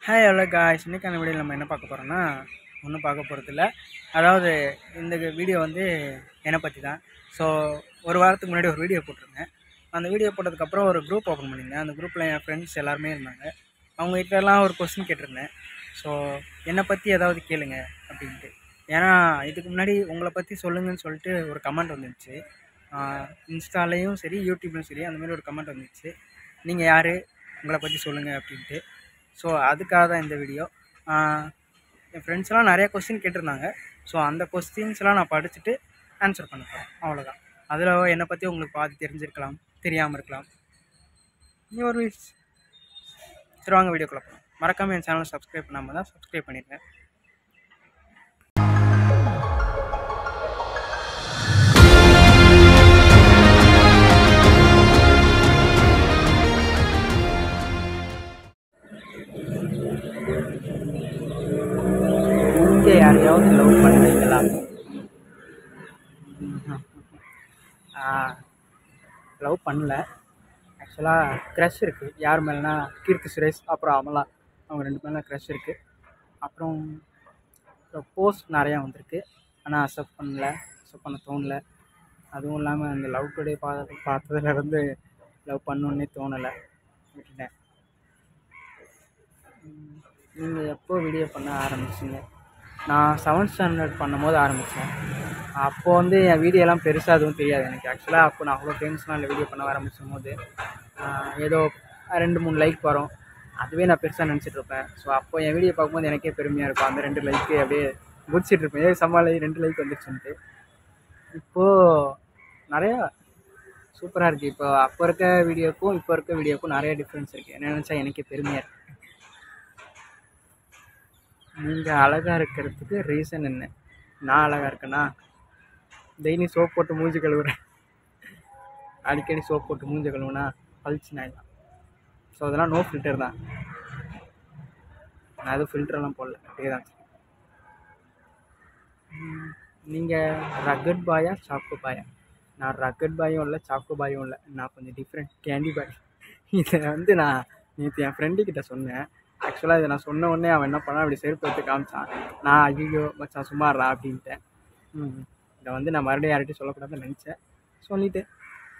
hi hello guys இன்றைக்கான video நம்ம என்ன பார்க்க போகிறோம்னா ஒன்றும் பார்க்க போகிறதில்ல அதாவது இந்த வீடியோ வந்து என்னை பற்றி தான் ஸோ ஒரு வாரத்துக்கு முன்னாடி ஒரு வீடியோ போட்டிருந்தேன் அந்த வீடியோ போட்டதுக்கப்புறம் ஒரு குரூப் ஓப்பன் பண்ணியிருந்தேன் அந்த குரூப்பில் என் ஃப்ரெண்ட்ஸ் எல்லாருமே இருந்தாங்க அவங்க கிட்டலாம் ஒரு கொஸ்டின் கேட்டிருந்தேன் ஸோ என்னை பற்றி ஏதாவது கேளுங்க அப்படின்ட்டு ஏன்னா இதுக்கு முன்னாடி உங்களை பற்றி சொல்லுங்கன்னு சொல்லிட்டு ஒரு கமெண்ட் வந்துருச்சு இன்ஸ்டாலேயும் சரி யூடியூப்லையும் சரி அந்த மாதிரி ஒரு கமெண்ட் வந்துச்சு நீங்கள் யார் உங்களை பற்றி சொல்லுங்கள் அப்படின்ட்டு ஸோ அதுக்காக தான் இந்த வீடியோ என் ஃப்ரெண்ட்ஸ்லாம் நிறைய கொஸ்டின் கேட்டிருந்தாங்க ஸோ அந்த கொஸ்டின்ஸ்லாம் நான் படிச்சுட்டு ஆன்சர் பண்ண போகிறேன் அவ்வளோதான் அதில் என்னை பற்றி உங்களுக்கு பாதி தெரிஞ்சிருக்கலாம் தெரியாமல் இருக்கலாம் நீ ஒரு விஷ் சரி வாங்க வீடியோக்குள்ள போகலாம் மறக்காமல் என் சேனலை சப்ஸ்கிரைப் பண்ணாமல் தான் சப்ஸ்கிரைப் பண்ணிடுங்க நீங்கள் யாரையாவது லவ் பண்ணுவீங்களா லவ் பண்ணல ஆக்சுவலாக க்ரஷ் இருக்குது யார் மேலேனா கீர்த்தி சுரேஷ் அப்புறம் அமலா அவங்க ரெண்டு மேலே க்ரஷ் இருக்குது அப்புறம் போஸ்ட் நிறையா வந்திருக்கு ஆனால் அக்செப்ட் பண்ணல அக்செப்ட் பண்ண தோணல அதுவும் இல்லாமல் அந்த லவ் டுடே பார்த்து பார்த்ததுலேருந்து லவ் பண்ணணுன்னே தோணலை விட்டுட்டேன் நீங்கள் எப்போ வீடியோ பண்ண ஆரம்பிச்சிங்க நான் செவன்த் ஸ்டாண்டர்ட் பண்ணும்போது ஆரம்பித்தேன் அப்போது வந்து என் வீடியோலாம் பெருசாக எதுவும் தெரியாது எனக்கு ஆக்சுவலாக அப்போ நான் அவ்வளோ ஃபேமஸ்லாம் இல்லை வீடியோ பண்ண ஆரம்பிச்சும் போது ஆஹ் ஏதோ ரெண்டு மூணு லைக் வரும் அதுவே நான் பெருசாக நினச்சிட்டு இருப்பேன் ஸோ அப்போ என் வீடியோ பார்க்கும்போது எனக்கே பெருமையாக இருக்கும் அந்த ரெண்டு லைக்கு அப்படியே குதிச்சிட்டு இருப்பேன் ஏ சமாளி ரெண்டு லைக் வந்துருச்சுன்ட்டு இப்போது நிறையா சூப்பராக இருக்குது இப்போ அப்போ இருக்க வீடியோக்கும் இப்போ இருக்க வீடியோக்கும் நிறைய டிஃப்ரென்ஸ் இருக்குது என்ன நினச்சா எனக்கே பெருமையாக இருக்குது நீங்கள் அழகாக இருக்கிறதுக்கு ரீசன் என்ன நான் அழகாக இருக்கேனா டெய்லி சோப் போட்டு மூஞ்சி கழுவுறேன் அடிக்கடி சோப் போட்டு மூஞ்சி கழுவுனா பளிச்சுன்னு ஆயிடலாம் ஸோ அதெல்லாம் நோ ஃபில்டர் தான் நான் எதுவும் ஃபில்டர்லாம் போடல அப்படியே தான் நீங்கள் ரக்கட் பாயா சாக்கோ பாயா நான் ரக்கட் பாயும் இல்லை சாக்கோ பாயும் இல்லை நான் கொஞ்சம் டிஃப்ரெண்ட் கேண்டி பாய் இதை வந்து நான் நேற்று என் ஃப்ரெண்டு கிட்ட சொன்னேன் ஆக்சுவலாக இதை நான் சொன்ன உடனே அவன் என்ன பண்ணான் அப்படி செருப்பு எடுத்து காமிச்சான் நான் ஐயோ மச்சான் சும்மாறா அப்படின்ட்டேன் ம் இதை வந்து நான் மறுபடியும் யார்கிட்டையும் சொல்லக்கூடாதுன்னு நினச்சேன் சொல்லிட்டேன்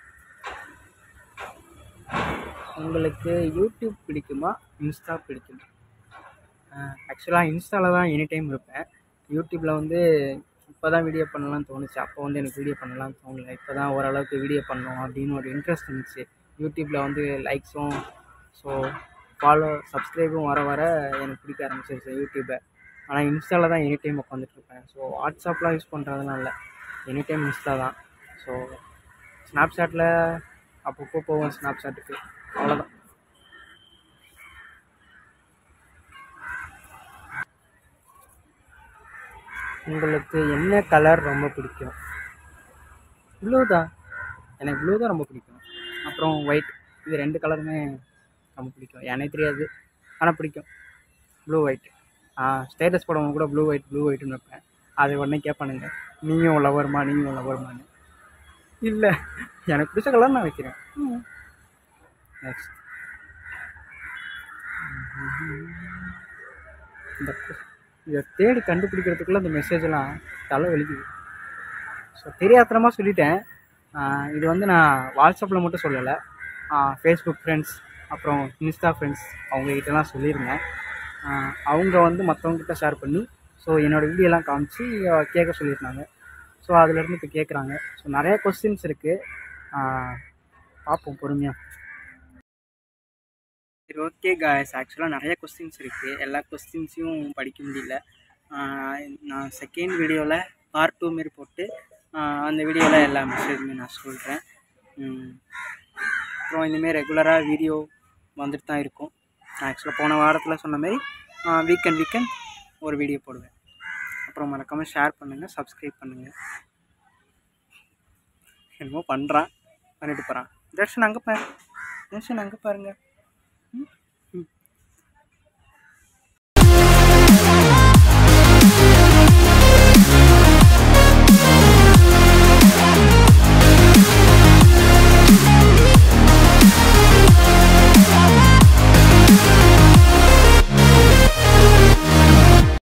உங்களுக்கு யூடியூப் பிடிக்குமா இன்ஸ்டா பிடிக்குமா ஆக்சுவலாக இன்ஸ்டாவில் தான் எனி டைம் இருப்பேன் யூடியூப்பில் வந்து இப்போ தான் வீடியோ பண்ணலாம்னு தோணுச்சு அப்போ வந்து எனக்கு வீடியோ பண்ணலாம்னு தோணல இப்போ தான் ஓரளவுக்கு வீடியோ பண்ணணும் அப்படின்னு ஒரு இன்ட்ரெஸ்ட் இருந்துச்சு யூடியூப்பில் வந்து லைக்ஸும் ஸோ ஃபாலோ சப்ஸ்கிரைபும் வர வர எனக்கு பிடிக்க ஆரம்பிச்சிருச்சு யூடியூப்பை ஆனால் இன்ஸ்டாவில் தான் எனி டைம் உட்காந்துட்ருப்பேன் ஸோ வாட்ஸ்அப்லாம் யூஸ் பண்ணுறதுலாம் இல்லை எனி டைம் இன்ஸ்டா தான் ஸோ ஸ்னாப்சாட்டில் அப்பப்போ போவேன் ஸ்னாப்சாட்டுக்கு அவ்வளோதான் உங்களுக்கு என்ன கலர் ரொம்ப பிடிக்கும் ப்ளூ தான் எனக்கு ப்ளூ தான் ரொம்ப பிடிக்கும் அப்புறம் ஒயிட் இது ரெண்டு கலருமே ரொம்ப பிடிக்கும் எனக்கு தெரியாது ஆனால் பிடிக்கும் ப்ளூ ஒயிட் ஸ்டேட்டஸ் போடவங்க கூட ப்ளூ ஒயிட் ப்ளூ ஒயிட்னு வைப்பேன் அது உடனே கேட்பானுங்க நீயும் லவருமா நீயும் லவருமான்னு இல்லை எனக்கு பிடிச்ச கலர் நான் வைக்கிறேன் நெக்ஸ்ட் இந்த இதை தேடி கண்டுபிடிக்கிறதுக்குள்ளே இந்த மெசேஜெல்லாம் தலை வலிக்குது ஸோ தெரியாத்தனமாக சொல்லிட்டேன் ஆஹ் இது வந்து நான் வாட்ஸ்அப்பில் மட்டும் சொல்லலை ஃபேஸ்புக் ஃப்ரெண்ட்ஸ் அப்புறம் இன்ஸ்டா ஃப்ரெண்ட்ஸ் அவங்ககிட்டலாம் சொல்லியிருந்தேன் ஆஹ் அவங்க வந்து மற்றவங்ககிட்ட ஷேர் பண்ணி ஸோ என்னோடய வீடியோலாம் காமிச்சு அஹ் கேட்க சொல்லியிருந்தாங்க ஸோ அதுலேருந்து இப்போ கேட்குறாங்க ஸோ நிறைய கொஸ்டின்ஸ் இருக்குது பார்ப்போம் பொறுமையாக சரி ஓகே காய்ஸ் ஆக்சுவலாக நிறைய கொஸ்டின்ஸ் இருக்குது எல்லா கொஸ்டின்ஸையும் படிக்க முடியல ஆஹ் நான் செகண்ட் வீடியோவில் பார்ட் டூ மாரி போட்டு ஆஹ் அந்த வீடியோவில் எல்லா மெசேஜுமே நான் சொல்கிறேன் அப்புறம் இந்தமாரி ரெகுலராக வீடியோ வந்துட்டு தான் இருக்கும் நான் ஆக்சுவலாக போன வாரத்தில் சொன்ன மாதிரி வீக்கெண்ட் வீக்கெண்ட் ஒரு வீடியோ போடுவேன் அப்புறம் மறக்காமல் ஷேர் பண்ணுங்கள் சப்ஸ்கிரைப் பண்ணுங்கள் என்னமோ பண்ணுறான் பண்ணிட்டு போகிறான் தர்ஷன் அங்கே பாரு தர்ஷன் அங்கே பாருங்கள்